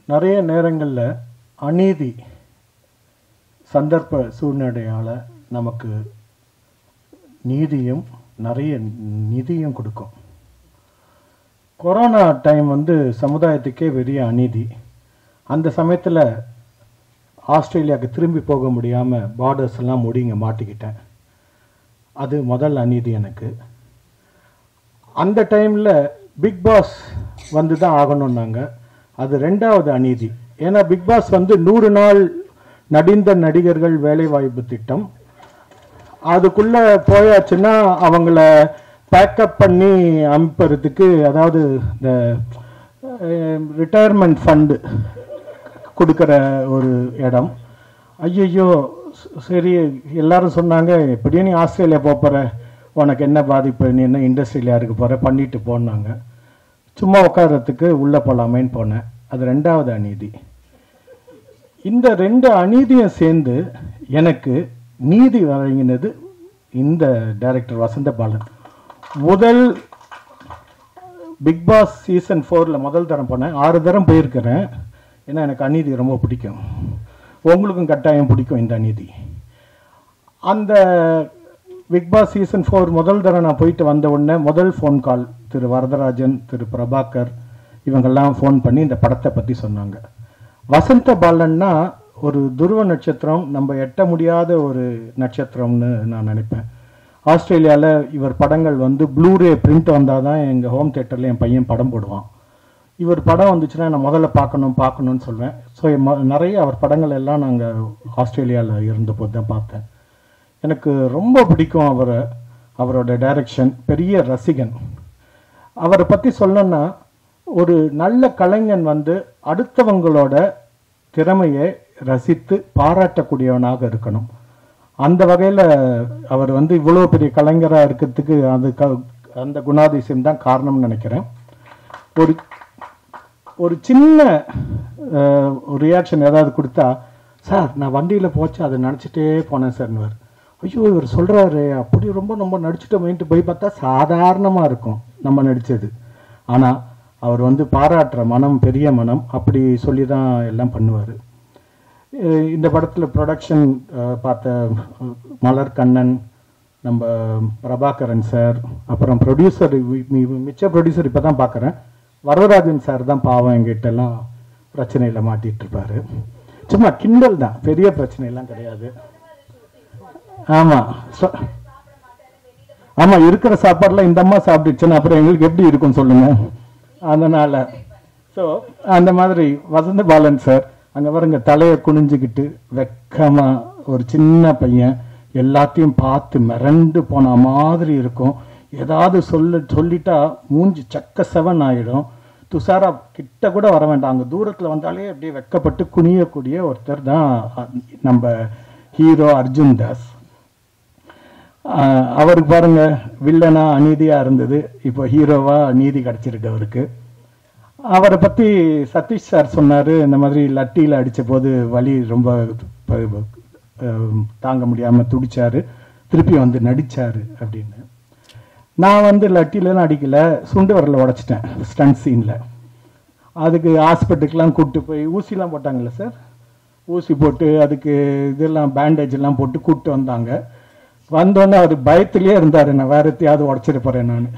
நிறைய நேரங்களில் அநீதி சந்தர்ப்ப சூழ்நிலையால் நமக்கு நீதியும் நிறைய நிதியும் கொடுக்கும் கொரோனா டைம் வந்து சமுதாயத்துக்கே பெரிய அநீதி அந்த சமயத்தில் ஆஸ்திரேலியாவுக்கு திரும்பி போக முடியாமல் பார்டர்ஸ் எல்லாம் மூடி இங்கே மாட்டிக்கிட்டேன் அது முதல் அநீதி எனக்கு அந்த டைமில் பிக் பாஸ் வந்து தான் ஆகணும்னாங்க அது ரெண்டாவது அநீதி ஏன்னா பிக் பாஸ் வந்து நூறு நாள் நடிந்த நடிகர்கள் வேலைவாய்ப்பு திட்டம் அதுக்குள்ள போயாச்சுன்னா அவங்கள பேக்கப் பண்ணி அனுப்புறதுக்கு அதாவது இந்த ரிட்டையர்மெண்ட் ஃபண்டு கொடுக்குற ஒரு இடம் ஐயையோ ச- சரி எல்லாரும் சொன்னாங்க எப்படியும் நீ ஆஸ்திரேலியா போப் போற உனக்கு என்ன பாதிப்பு நீ என்ன இண்டஸ்ட்ரியில் இருக்க போற பண்ணிட்டு போனாங்க சும்மா உட்கார்றதுக்கு உள்ளே போகலாமேன்னு போனேன் அது ரெண்டாவது அநீதி இந்த ரெண்டு அநீதியும் சேர்ந்து எனக்கு நீதி வழங்கினது இந்த டைரக்டர் வசந்த பாலன் முதல் பிக் பாஸ் சீசன் ஃபோரில் முதல் தரம் போனேன் ஆறு தரம் போயிருக்கிறேன் ஏன்னா எனக்கு அநீதி ரொம்ப பிடிக்கும் உங்களுக்கும் கட்டாயம் பிடிக்கும் இந்த அநீதி அந்த பிக் பாஸ் சீசன் ஃபோர் முதல் தடவை நான் போயிட்டு வந்த உடனே முதல் ஃபோன் கால் திரு வரதராஜன் திரு பிரபாகர் இவங்கெல்லாம் ஃபோன் பண்ணி இந்த படத்தை பற்றி சொன்னாங்க வசந்த பாலன்னா ஒரு துருவ நட்சத்திரம் நம்ம எட்ட முடியாத ஒரு நட்சத்திரம்னு நான் நினைப்பேன் ஆஸ்திரேலியாவில் இவர் படங்கள் வந்து ப்ளூரே பிரிண்ட் வந்தால் தான் எங்கள் ஹோம் தேட்டரில் என் பையன் படம் போடுவான் இவர் படம் வந்துச்சுன்னா நான் முதல்ல பார்க்கணும் பார்க்கணும்னு சொல்வேன் ஸோ நிறைய அவர் படங்கள் எல்லாம் நாங்கள் ஆஸ்திரேலியாவில் இருந்தபோது தான் பார்த்தேன் எனக்கு ரொம்ப பிடிக்கும் அவரை அவரோட டைரக்ஷன் பெரிய ரசிகன் அவரை பற்றி சொல்லணும்னா ஒரு நல்ல கலைஞன் வந்து அடுத்தவங்களோட திறமையை ரசித்து பாராட்டக்கூடியவனாக இருக்கணும் அந்த வகையில் அவர் வந்து இவ்வளோ பெரிய கலைஞராக இருக்கிறதுக்கு அது க அந்த குணாதிசயம் தான் காரணம்னு நினைக்கிறேன் ஒரு ஒரு சின்ன அஹ், ஒரு ரியாக்ஷன் ஏதாவது கொடுத்தா சார் நான் வண்டியில் போச்சு அதை நினச்சிட்டே போனேன் சார்னுவார் ஐயோ இவர் சொல்கிறாரு அப்படி ரொம்ப நம்ம நடிச்சிட்டோமேன்ட்டு போய் பார்த்தா சாதாரணமாக இருக்கும் நம்ம நடித்தது ஆனால் அவர் வந்து பாராட்டுற மனம் பெரிய மனம் அப்படி சொல்லி தான் எல்லாம் பண்ணுவார் இந்த படத்தில் ப்ரொடக்ஷன் பார்த்த அஹ், மலர் கண்ணன் நம்ம பிரபாகரன் சார் அப்புறம் ப்ரொடியூசர் மிச்ச ப்ரொடியூசர் இப்போ தான் பார்க்குறேன் வரதராஜன் சார் தான் பாவம் எங்கிட்ட எல்லாம் பிரச்சனையில் மாட்டிட்டு இருப்பாரு சும்மா கிண்டல் தான் பெரிய பிரச்சனை எல்லாம் கிடையாது ஆமாம் சொ- ஆமா இருக்கிற சாப்பாடுலாம் இந்த அம்மா சாப்பிட்டுச்சுன்னா அப்புறம் எங்களுக்கு எப்படி இருக்கும் சொல்லுங்க அதனால ஸோ அந்த மாதிரி வசந்த பாலன் சார் அங்க பாருங்க தலையை குனிஞ்சுக்கிட்டு வெக்கமா ஒரு சின்ன பையன் எல்லாத்தையும் பார்த்து மிரண்டு போன மாதிரி இருக்கும் ஏதாவது சொல்ல சொல்லிட்டா மூஞ்சி சக்க செவன் ஆயிடும் துஷாரா கிட்ட கூட வர வேண்டாம் அங்க தூரத்துல வந்தாலே அப்படியே வெக்கப்பட்டு குனியக்கூடிய ஒருத்தர் தான் அஹ், நம்ம ஹீரோ அர்ஜுன் தாஸ் ஆஹ் அவருக்கு பாருங்க வில்லனா அநீதியா இருந்தது இப்போ ஹீரோவா நீதி கிடைச்சிருக்கு அவருக்கு அவரை பத்தி சதீஷ் சார் சொன்னாரு இந்த மாதிரி லட்டியில அடிச்ச போது வலி ரொம்ப ப- அஹ் தாங்க முடியாம துடிச்சாரு திருப்பி வந்து நடிச்சாரு அப்படின்னு நான் வந்து லட்டிலலாம் அடிக்கல சுண்டு வரல உடைச்சிட்டேன் ஸ்டண்ட் சீன்ல அதுக்கு ஹாஸ்பிட்டலுக்குலாம் கூப்பிட்டு போய் ஊசிலாம் போட்டாங்கல்ல சார் ஊசி போட்டு அதுக்கு இதெல்லாம் பேண்டேஜ் எல்லாம் போட்டு கூப்பிட்டு வந்தாங்க வந்தோடனே அவர் பயத்திலே இருந்தார் நான் வேற எத்தையாவது உடச்சிட போறேன் நான்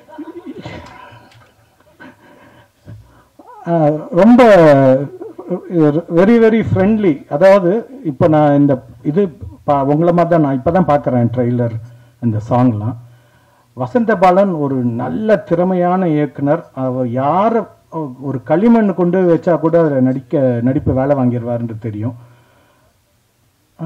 ரொம்ப வெரி வெரி ஃப்ரெண்ட்லி அதாவது இப்போ நான் இந்த இது பா- உங்களை மாதிரி தான் நான் இப்போ தான் பார்க்குறேன் ட்ரெய்லர் இந்த சாங்லாம் வசந்த பாலன் ஒரு நல்ல திறமையான இயக்குனர் அவர் யாரை ஒரு களிமண் கொண்டு வச்சா கூட அதில் நடிக்க நடிப்பு வேலை வாங்கிடுவாருன்னு தெரியும் ஆ?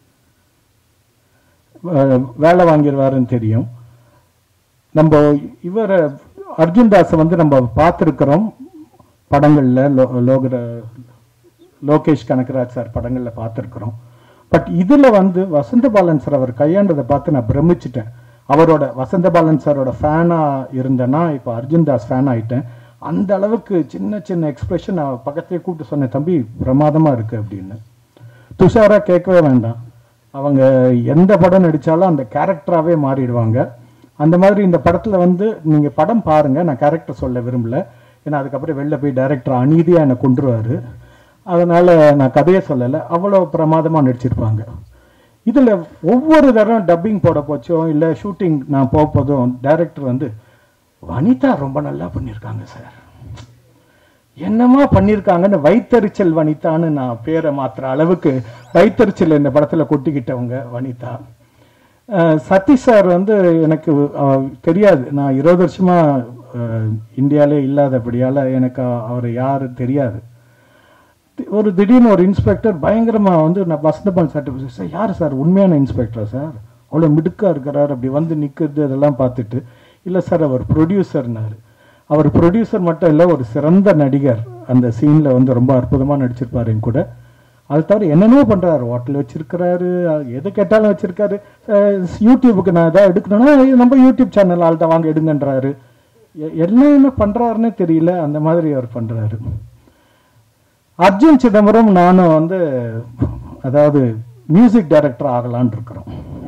வே- வேலை வாங்கிடுவாருன்னு தெரியும் நம்ம இவரை அர்ஜுன் தாஸை வந்து நம்ம பார்த்துருக்கிறோம் படங்களில் லோ லோகர லோகேஷ் கனகராஜ் சார் படங்களில் பார்த்துருக்குறோம் பட் இதில் வந்து வசந்த பாலன் சார் அவர் கையாண்டதை பார்த்து நான் பிரமிச்சிட்டேன் அவரோட வசந்த பாலன் சாரோட ஃபேனாக இருந்தேன்னா இப்போ அர்ஜுன் தாஸ் ஃபேன் ஆயிட்டேன் அந்த அளவுக்கு சின்ன சின்ன எக்ஸ்பிரஷன் நான் பக்கத்துலேயே கூப்பிட்டு சொன்னேன் தம்பி பிரமாதமாக இருக்கு அப்படின்னு துஷாரா கேட்கவே வேண்டாம் அவங்க எந்த படம் நடிச்சாலும் அந்த கேரக்டராகவே மாறிடுவாங்க அந்த மாதிரி இந்த படத்தில் வந்து நீங்கள் படம் பாருங்க நான் கேரக்டர் சொல்ல விரும்பல ஏன்னா அதுக்கப்புறம் வெளில போய் டைரக்டர் அநீதியாக என்னை கொண்டுருவாரு அதனால நான் கதையை சொல்லலை அவ்வளோ பிரமாதமாக நடிச்சிருப்பாங்க இதில் ஒவ்வொரு தரம் டப்பிங் போட போச்சோ இல்லை ஷூட்டிங் நான் போக போதும் டைரக்டர் வந்து வனிதா ரொம்ப நல்லா பண்ணியிருக்காங்க சார் என்னமா பண்ணியிருக்காங்கன்னு வைத்தறிச்சல் வனிதான்னு நான் பேரை மாத்துற அளவுக்கு வைத்தறிச்சல் இந்த படத்தில் கொட்டிக்கிட்டவங்க வனிதா அஹ் சதீஷ் சார் வந்து எனக்கு அஹ், தெரியாது நான் இருபது வருஷமா அஹ், இந்தியாவிலே இல்லாதபடியால் எனக்கு அவர் யாரு தெரியாது ஒரு திடீர்னு ஒரு இன்ஸ்பெக்டர் பயங்கரமா வந்து நான் வசந்தபால் சர்டிஃபிகேட் சார் யார் சார் உண்மையான இன்ஸ்பெக்டரா சார் அவ்வளோ மிடுக்கா இருக்கிறார் அப்படி வந்து நிற்கிறது அதெல்லாம் பார்த்துட்டு இல்லை சார் அவர் ப்ரொடியூசர்னாரு அவர் ப்ரொடியூசர் மட்டும் இல்லை ஒரு சிறந்த நடிகர் அந்த சீனில் வந்து ரொம்ப அற்புதமாக நடிச்சிருப்பாரு என் கூட அது தவிர என்னென்னவோ பண்ணுறாரு ஹோட்டல் வச்சிருக்கிறாரு எது கேட்டாலும் வச்சிருக்காரு அஹ் யூடியூபுக்கு நான் எதாவது எடுக்கணும்னா இது நம்ம யூடியூப் சேனல் ஆள்கிட்ட வாங்க எடுங்கன்றாரு எ- என்ன என்ன பண்ணுறாருன்னே தெரியல அந்த மாதிரி அவர் பண்ணுறாரு அர்ஜுன் சிதம்பரம் நானும் வந்து அதாவது மியூசிக் டைரக்டர் ஆகலான்னு இருக்கிறோம்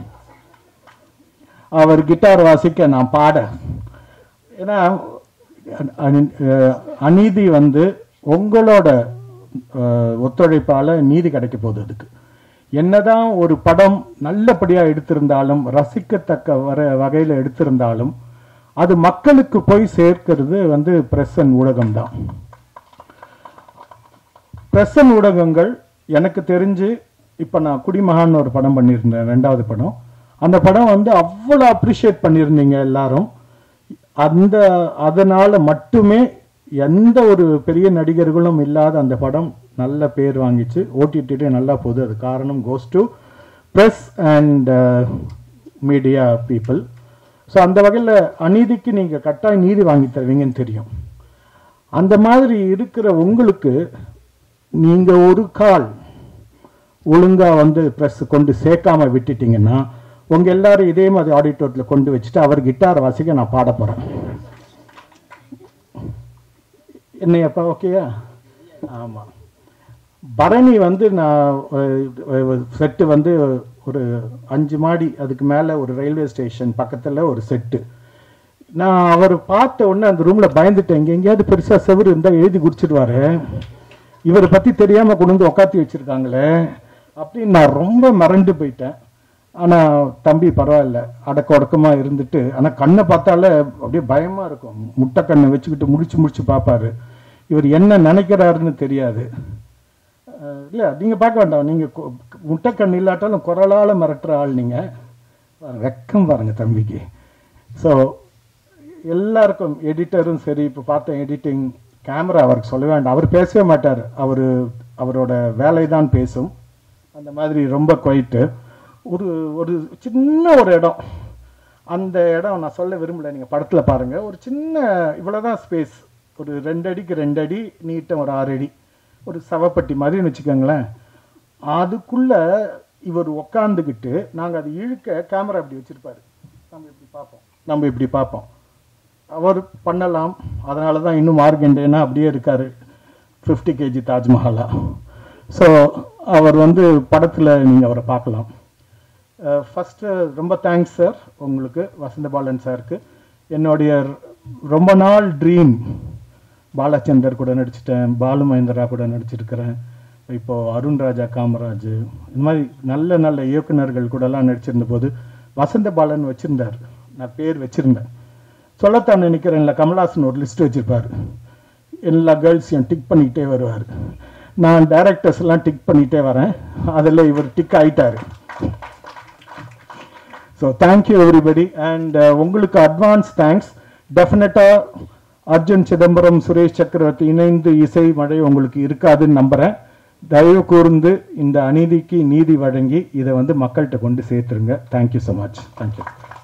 அவர் கிட்டார் வாசிக்க நான் பாட ஏன்னா அ- அ- அநீதி வந்து உங்களோட அஹ், ஒத்துழைப்பால நீதி கிடைக்க போகுது அதுக்கு என்னதான் ஒரு படம் நல்லபடியா எடுத்திருந்தாலும் ரசிக்கத்தக்க வர வகையில எடுத்திருந்தாலும் அது மக்களுக்கு போய் சேர்க்கிறது வந்து பிரஸ் அண்ட் ஊடகம் தான் பிரஸ் அண்ட் ஊடகங்கள் எனக்கு தெரிஞ்சு இப்போ நான் குடிமகான் ஒரு படம் பண்ணியிருந்தேன் ரெண்டாவது படம் அந்த படம் வந்து அவ்வளோ அப்ரிஷியேட் பண்ணியிருந்தீங்க எல்லாரும் அந்த அதனால மட்டுமே எந்த ஒரு பெரிய நடிகர்களும் இல்லாத அந்த படம் நல்ல பேர் வாங்கிச்சு ஓடிடிலே நல்லா போகுது அது காரணம் goes to press and media people so அந்த வகையில் அநீதிக்கு நீங்கள் கட்டாயம் நீதி வாங்கி தருவீங்கன்னு தெரியும் அந்த மாதிரி இருக்கிற உங்களுக்கு நீங்க ஒரு கால் ஒழுங்கா வந்து பிரஸ் கொண்டு சேர்க்காம விட்டுட்டீங்கன்னா உங்க எல்லாரும் இதே மாதிரி ஆடிட்டோரியத்துல கொண்டு வச்சுட்டு அவர் கிட்டார் வாசிக்க நான் பாட போறேன் என்னையப்பா ஓகேயா ஆமா பரணி வந்து நான் செட்டு வந்து ஒரு அஞ்சு மாடி அதுக்கு மேல ஒரு ரயில்வே ஸ்டேஷன் பக்கத்துல ஒரு செட்டு நான் அவர் பார்த்த உடனே அந்த ரூம்ல பயந்துட்டேன் இங்க எங்கேயாவது பெருசா செவுரு இருந்தா எழுதி குடிச்சிடுவாரு இவரை பத்தி தெரியாம கொண்டு வந்து உக்காத்தி வச்சிருக்காங்களே அப்படின்னு நான் ரொம்ப மறண்டு போயிட்டேன் ஆனா தம்பி பரவாயில்ல அடக்க ஒடக்கமா இருந்துட்டு ஆனா கண்ணை பார்த்தாலே அப்படியே பயமா இருக்கும் முட்டை கண்ணை வச்சுக்கிட்டு முடிச்சு முடிச்சு பார்ப்பாரு இவர் என்ன நினைக்கிறாருன்னு தெரியாது அஹ் இல்ல நீங்க பார்க்க வேண்டாம் நீங்க கொ- முட்டை கண் இல்லாட்டாலும் குரலால மிரட்டுற ஆள் நீங்க பாருங்க, வெக்கம் பாருங்க தம்பிக்கு ஸோ எல்லாருக்கும் எடிட்டரும் சரி இப்போ பார்த்த எடிட்டிங் கேமரா அவருக்கு சொல்ல வேண்டாம் அவர் பேசவே மாட்டார் அவர் அவரோட வேலை தான் பேசும் அந்த மாதிரி ரொம்ப குவைட்டு ஒரு ஒரு சின்ன ஒரு இடம் அந்த இடம் நான் சொல்ல விரும்பல நீங்கள் படத்தில் பாருங்கள் ஒரு சின்ன இவ்வளோதான் ஸ்பேஸ் ஒரு ரெண்டு அடிக்கு ரெண்டு அடி நீட்டம் ஒரு ஆறு அடி ஒரு சவப்பட்டி மாதிரின்னு வச்சுக்கோங்களேன் அதுக்குள்ள இவர் உக்காந்துக்கிட்டு நாங்கள் அதை இழுக்க கேமரா இப்படி வச்சிருப்பாரு நம்ம இப்படி பார்ப்போம் நம்ம இப்படி பார்ப்போம் அவர் பண்ணலாம் அதனால தான் இன்னும் மார்க்கெண்டேனா அப்படியே இருக்காரு 50 கேஜி தாஜ்மஹாலா ஸோ அவர் வந்து படத்தில் நீங்கள் அவரை பார்க்கலாம் ஃபஸ்ட்டு ரொம்ப தேங்க்ஸ் சார் உங்களுக்கு வசந்தபாலன் சாருக்கு என்னுடைய ரொம்ப நாள் ட்ரீம் பாலச்சந்தர் கூட நடிச்சிட்டேன் பாலு மகேந்திரா கூட நடிச்சிருக்கிறேன் இப்போ அருண் ராஜா காமராஜ் இந்த மாதிரி நல்ல நல்ல இயக்குனர்கள் கூடலாம் நடிச்சிருந்த போது வசந்த பாலன் வச்சிருந்தார் நான் பேர் வச்சிருந்தேன் சொல்லத்தான் நினைக்கிறேன்ல கமல்ஹாசன் ஒரு லிஸ்ட் வச்சிருப்பாரு எல்லா கேர்ள்ஸையும் டிக் பண்ணிக்கிட்டே வருவார் நான் டைரக்டர்ஸ் எல்லாம் டிக் பண்ணிக்கிட்டே வரேன் அதில் இவர் டிக் ஆயிட்டாரு ஸோ தேங்க்யூ எவ்ரிபடி அண்ட் உங்களுக்கு அட்வான்ஸ் தேங்க்ஸ் டெஃபினட்டாக அர்ஜுன் சிதம்பரம் சுரேஷ் சக்கரவர்த்தி இணைந்து இசை மழை உங்களுக்கு இருக்காதுன்னு நம்புகிறேன் தயவு கூர்ந்து இந்த அநீதிக்கு நீதி வழங்கி இதை வந்து மக்கள்கிட்ட கொண்டு சேர்த்துருங்க தேங்க்யூ ஸோ மச் தேங்க்யூ